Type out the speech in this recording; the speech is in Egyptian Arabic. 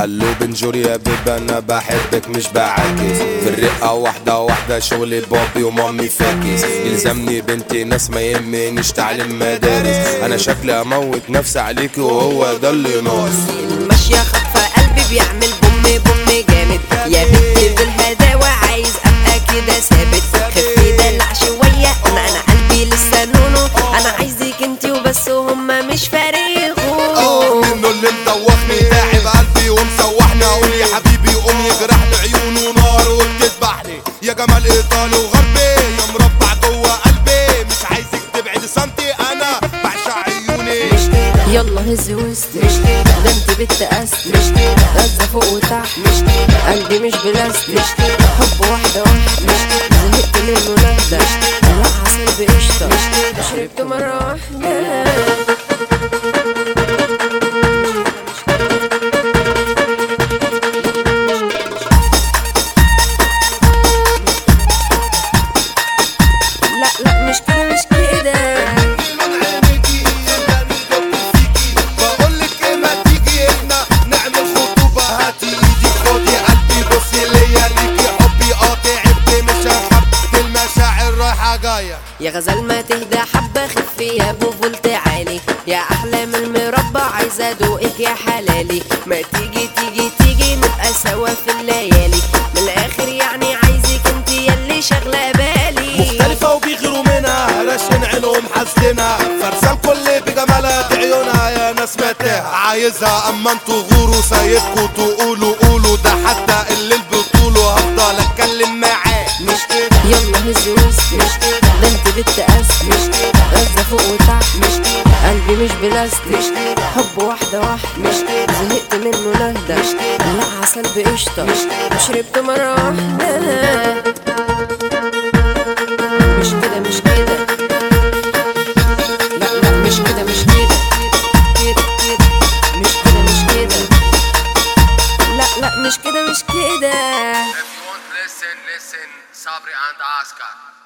هلو بنجور يا بيبي انا بحبك مش بعاكس في الرقة واحدة واحدة شغلي بابي ومامي فاكس يلزمني بنتي ناس ما يهمنيش تعليم مدارس انا شكلي اموت نفسي عليكي وهو ده اللي ناقص ماشية خطفة قلبي بيعمل بوم بوم جامد يا بنتي بالهداوة عايز ابقى كده ثابت خفي دلع شوية انا انا قلبي لسه نونو انا عايزك انتي وبس وهما مش اه فارغوا منه اللي مدوخني تعب قلبي ومسوحني اقول يا حبيبي قوم يجرح لي عيونه نار وبتذبحني يا جمال ايطالي وغربي يا مربع جوه قلبي مش عايزك تبعد سنتي انا بعشق عيوني يلا هز وسط مش كده ده انت بنت قست مش كده غزة فوق وتحت مش كده قلبي مش بلاستيك مش كده حب واحدة واحدة مش كده زهقت منه نهدى مش كده لا عسل بقشطة مش كده شربت مرة واحدة لا لا مش كده مش كده بقولك ايه ما تيجي احنا نعمل خطوبة هاتي ايدي خدي قلبي بصي ليا ليكي حبي قاطع ابني مش هخبي المشاعر رايحة جاية يا غزال ما تهدى حبة خفي يا ابو فولت عالي يا احلام المربع عايزة ادوقك يا حلالي ما تيجي تيجي تيجي نبقى سوا في الليالي من الاخر يعني عايزك انت يلي شغلة بالي مختلفة وبيغيروا منها رشن عينهم حاسدينها فرسان كل بجمالها عيونها يا ناس ماتها عايزها اما انتوا غوروا سايبكوا تقولوا قولوا ده حتى اللي بتقولوا هفضل اتكلم معاه مش كده يلا هز وسط مش كده ده انت بنت قست مش كده غزة فوق وتحت مش كده قلبي مش بلاستيك مش كده حب واحدة واحدة مش كده زهقت منه نهدى مش كده لا عسل بقشطة مش كده شربت مرة واحدة مش كده مش كده لا لا مش كده مش كده كده كده مش كده مش كده لا لا مش كده مش كده If you want listen, listen, Sabri and Oscar.